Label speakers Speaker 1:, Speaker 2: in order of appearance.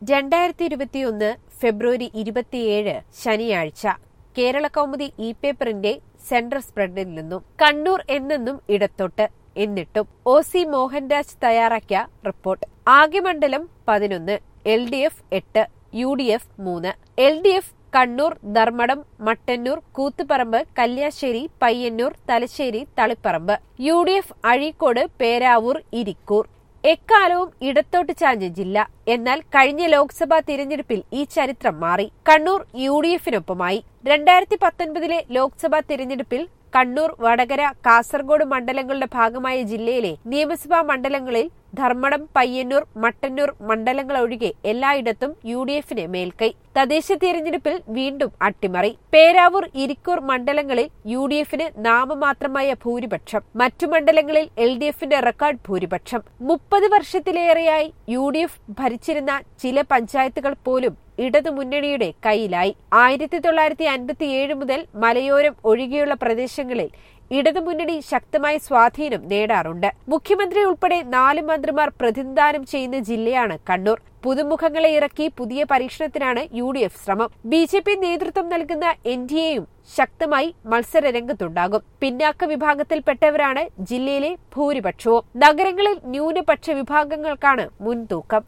Speaker 1: രണ്ടായിരത്തി ഇരുപത്തിയൊന്ന് ഫെബ്രുവരി ഇരുപത്തിയേഴ് ശനിയാഴ്ച കേരള കൗമുദി ഇ പേപ്പറിന്റെ സെൻട്രൽ സ്പ്രെഡിൽ നിന്നും കണ്ണൂർ എന്നെന്നും ഇടത്തൊട്ട് എന്നിട്ടും ഒ സി മോഹൻരാജ് തയ്യാറാക്കിയ റിപ്പോർട്ട് ആകെ മണ്ഡലം പതിനൊന്ന് എൽ ഡി എഫ് എട്ട് യു ഡി എഫ് മൂന്ന് L D F Kannur Dharmadam Mattannur Kuthuparamba Kalliasseri Payyanur Thalassery Taliparamba U D F Azhikode Peravoor Irikkur എക്കാലവും ഇടത്തോട്ട് ചാഞ്ഞ ജില്ല എന്നാൽ കഴിഞ്ഞ ലോക്സഭാ തിരഞ്ഞെടുപ്പിൽ ഈ ചരിത്രം മാറി കണ്ണൂർ യു ഡി എഫിനൊപ്പമായി രണ്ടായിരത്തി പത്തൊൻപതിലെ ലോക്സഭാ തിരഞ്ഞെടുപ്പിൽ കണ്ണൂർ വടകര കാസർഗോഡ് മണ്ഡലങ്ങളുടെ ഭാഗമായ ജില്ലയിലെ നിയമസഭാ മണ്ഡലങ്ങളിൽ ധർമ്മടം പയ്യന്നൂർ മട്ടന്നൂർ മണ്ഡലങ്ങളൊഴികെ എല്ലായിടത്തും യു ഡി എഫിന് മേൽക്കൈ തദ്ദേശ തിരഞ്ഞെടുപ്പിൽ വീണ്ടും അട്ടിമറി പേരാവൂർ ഇരിക്കൂർ മണ്ഡലങ്ങളിൽ യു ഡി എഫിന് നാമമാത്രമായ ഭൂരിപക്ഷം മറ്റു മണ്ഡലങ്ങളിൽ എൽ ഡി എഫിന്റെ റെക്കോർഡ് ഭൂരിപക്ഷം മുപ്പത് വർഷത്തിലേറെയായി യു ഡി എഫ് ഭരിച്ചിരുന്ന ചില പഞ്ചായത്തുകൾ പോലും ഇടതുമുന്നണിയുടെ കയ്യിലായി ആയിരത്തി തൊള്ളായിരത്തി അൻപത്തിയേഴ് മുതൽ മലയോരം ഒഴികെയുള്ള പ്രദേശങ്ങളിൽ ഇടതുമുന്നണി ശക്തമായ സ്വാധീനം നേടാറുണ്ട് മുഖ്യമന്ത്രി ഉൾപ്പെടെ നാല് മന്ത്രിമാർ പ്രതിനിധാനം ചെയ്യുന്ന ജില്ലയാണ് കണ്ണൂർ പുതുമുഖങ്ങളെ ഇറക്കി പുതിയ പരീക്ഷണത്തിനാണ് യു ഡി എഫ് ശ്രമം ബി ജെ പി നേതൃത്വം നൽകുന്ന എൻ ഡി എയും ശക്തമായി മത്സര രംഗത്തുണ്ടാകും പിന്നാക്ക വിഭാഗത്തിൽപ്പെട്ടവരാണ് ജില്ലയിലെ ഭൂരിപക്ഷവും നഗരങ്ങളിൽ ന്യൂനപക്ഷ വിഭാഗങ്ങൾക്കാണ് മുൻതൂക്കം